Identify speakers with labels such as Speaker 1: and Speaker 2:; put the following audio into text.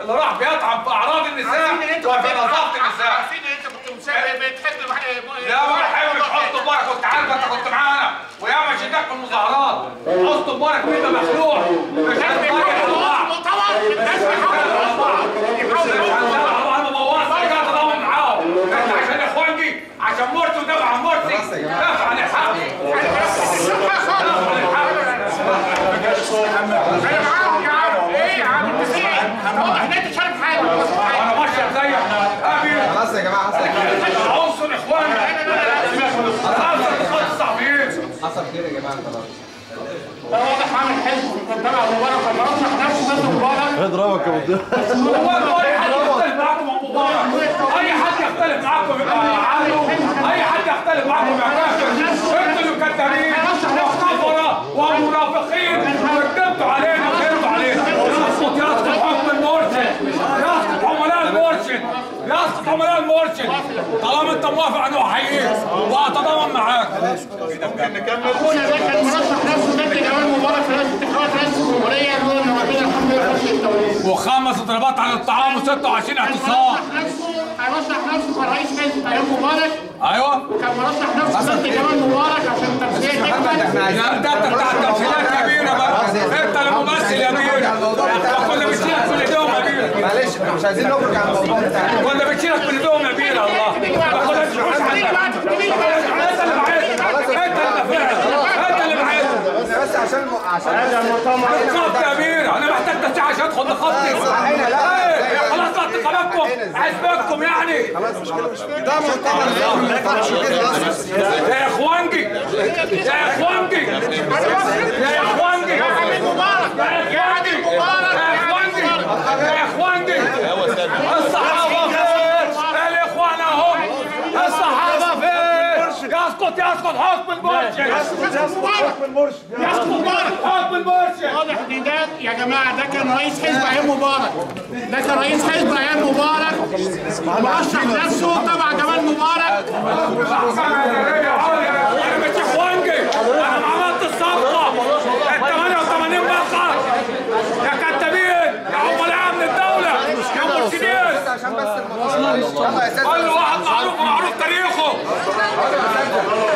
Speaker 1: اللي راح بيطعن في اعراض النساء وفي نظافه النساء
Speaker 2: عارفين ان انت كنت مسافر بتحب
Speaker 1: لا ما بحبش حسن مبارك كنت عارف انت كنت معانا وياما شدك في المظاهرات حسن مبارك انت مخلوع مش عارف
Speaker 2: طبعا الناس
Speaker 1: انا بوظت رجعت ادور معاهم انت عشان اخوانجي عشان مرسي ودافع عن مرسي دافع عن الحق دافع عن الحق
Speaker 2: انا معاهم يا عم ايه يا عم انت فين؟ واضح ان انت شارب حاجه
Speaker 1: انا ماشي زيك ابي
Speaker 3: خلاص يا جماعه حصل خير
Speaker 1: عنصر اخواني عنصر اخوان الصحفيين
Speaker 3: حصل خير يا جماعه خلاص
Speaker 2: واضح عامل حزب كان تبع مبارك كان مرشح نفسه ضد مبارك
Speaker 4: اضربك يا مدير
Speaker 1: هو اي حد يختلف معاكم يا مبارك اي حد يختلف معاكم يبقى عالو اي حد يختلف معاكم يبقى كافر انتوا اللي كذابين وكفره ومنافقين وكذبتوا علينا وكذبتوا علينا يسقط يسقط حكم المرشد يسقط عملاء المرشد يسقط عملاء المرشد طالما انت موافق انا احييك واتضامن معاك
Speaker 2: اخونا ده كان مرشح نفسه ضد جمال مبارك في رئاسه انتخابات رئاسه الجمهوريه يقول ان ربنا الحمد لله خش التوليد
Speaker 1: وخمس ضربات على الطعام و26 اعتصام
Speaker 2: نفسه هيرشح نفسه كرئيس حزب ايام مبارك
Speaker 1: ايوه
Speaker 2: كان مرشح نفسه ضد جمال مبارك عشان التمثيليه
Speaker 3: محمد
Speaker 2: تكمل
Speaker 3: احنا
Speaker 1: يا
Speaker 3: عايزين
Speaker 1: ده انت بتاع التمثيلات كبيره بقى انت الممثل يا بيه كنا بنشيلك من ايديهم يا بيه
Speaker 3: معلش احنا مش عايزين نخرج عن الموضوع بتاعنا
Speaker 1: كنا بنشيلك من ايديهم يا بيه الله ما كناش نحوش عنك انت اللي بعت انت اللي فعل انت اللي بعت
Speaker 3: بس عشان عشان
Speaker 1: بالظبط يا بيه انا محتاج تسعه عشان ادخل نخطي
Speaker 3: صحيح، لا.
Speaker 1: ايه خلاص لا انتخاباتكم حسبكم يعني
Speaker 3: ده مؤتمر ما ينفعش كده
Speaker 1: يا اخوانجي يا اخوانجي يا اخوانجي يا
Speaker 2: مبارك
Speaker 1: يا اخوانجي يا اخوانجي يا اخوانجي الصحابه فين الاخوان اهم الصحابه فين يسقط يسقط حكم المرشد
Speaker 2: يسقط مبارك يسقط مبارك
Speaker 1: حكم المرشد
Speaker 2: واضح ان ده يا جماعه ده كان رئيس حزب ايام مبارك ده كان رئيس حزب ايام مبارك مرشح نفسه تبع جمال مبارك
Speaker 1: انا مش اخوانجي انا عملت الصفقه ال 88 بقى يا كتابين يا عملاء امن الدوله يا مرشدين
Speaker 3: عشان بس الموضوع يلا يا
Speaker 1: كل واحد معروف معروف تاريخه